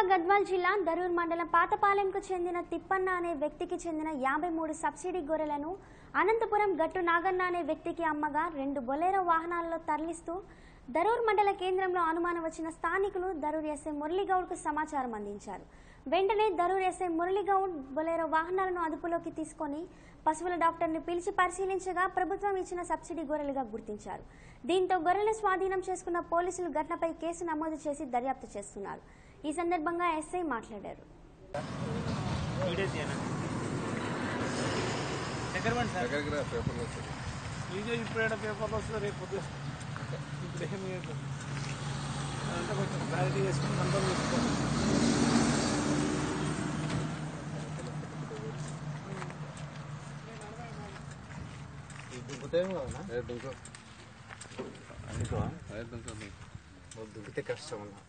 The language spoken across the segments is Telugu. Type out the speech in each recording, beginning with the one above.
గద్వాల్ జిల్లా దరూర్ మండలం పాతపాలెంకు చెందిన తిప్పన్న అనే వ్యక్తికి చెందిన యాభై మూడు సబ్సిడీ గొర్రెలను అనంతపురం గట్టు నాగన్న అనే వ్యక్తికి అమ్మగా రెండు బొలేరో వాహనాల్లో తరలిస్తూ దరూర్ మండల కేంద్రంలో అనుమానం వచ్చిన స్థానికులు దరూర్ ఎస్ఐ మురళీగౌడ్కు సమాచారం అందించారు వెంటనే దరూర్ ఎస్ఐ మురళీగౌడ్ బొలేరో వాహనాలను అదుపులోకి తీసుకొని పశువుల డాక్టర్ని పిలిచి పరిశీలించగా ప్రభుత్వం ఇచ్చిన సబ్సిడీ గొర్రెలుగా గుర్తించారు దీంతో గొర్రెల స్వాధీనం చేసుకున్న పోలీసులు ఘటనపై కేసు నమోదు చేసి దర్యాప్తు చేస్తున్నారు ఈ సందర్భంగా ఎస్ఐ మాట్లాడారు వీడియో తీయనా దగ్గర పండి సార్ దగ్గరికి రా పేపర్లో వస్తుంది వీడియో ఇప్పుడైనా పేపర్లో వస్తుంది రేపు పొద్దు ఇప్పుడు ఏమి లేదు. అంటే కొంచెం క్లారిటీ చేసుకుని కంట్రోల్ చేసుకోవాలి ఏ దుంకో ఏ దుంకో దుంకో. దుబ్బితే కష్టం అన్న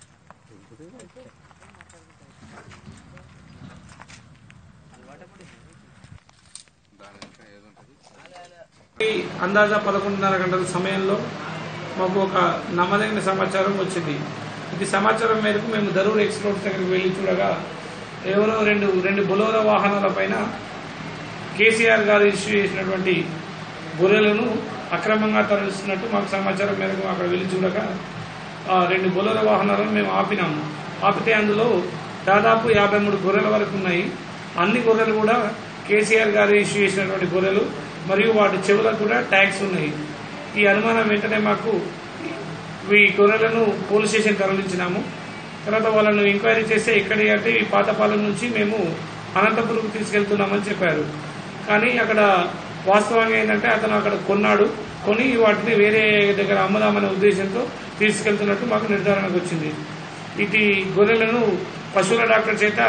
దాని ఇంకా ఏదుంటుంది ఈ అందాజా పదకొండున్నర గంటల సమయంలో మాకు ఒక నమ్మదగిన సమాచారం వచ్చింది ఇది సమాచారం మేరకు మేము దరూర్ ఎక్స్పోర్ట్ దగ్గరికి వెళ్ళి చూడగా ఎవరో రెండు రెండు బొలోరో వాహనాల పైన కేసీఆర్ గారు ఇష్యూ చేసినటువంటి గొర్రెలను అక్రమంగా తరలిస్తున్నట్టు మాకు సమాచారం మేరకు అక్కడ వెళ్ళి చూడగా ఆ రెండు బొలోరో వాహనాలను మేము ఆపినాము ఆపితే అందులో దాదాపు యాభై మూడు గొర్రెల వరకు ఉన్నాయి అన్ని గొర్రెలు కూడా కేసీఆర్ గారు ఇష్యూ చేసినటువంటి గొర్రెలు మరియు వాటి చెవులకు కూడా ట్యాక్స్ ఉన్నాయి ఈ అనుమానం వెంటనే మాకు ఈ గొర్రెలను పోలీస్ స్టేషన్ తరలించినాము తర్వాత వాళ్ళను ఎంక్వైరీ చేస్తే ఎక్కడి అంటే ఈ పాతపాలెం నుంచి మేము అనంతపురంకు తీసుకెళ్తున్నామని చెప్పారు కానీ అక్కడ వాస్తవంగా ఏంటంటే అతను అక్కడ కొన్నాడు కొని వాటిని వేరే దగ్గర అమ్ముదామనే ఉద్దేశంతో తీసుకెళ్తున్నట్టు మాకు నిర్ధారణకు వచ్చింది ఇటు గొర్రెలను పశువుల డాక్టర్ చేత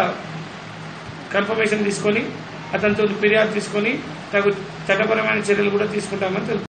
కన్ఫర్మేషన్ తీసుకొని అతనితో ఫిర్యాదు తీసుకొని తగు చట్టపరమైన చర్యలు కూడా తీసుకుంటామని తెలుపు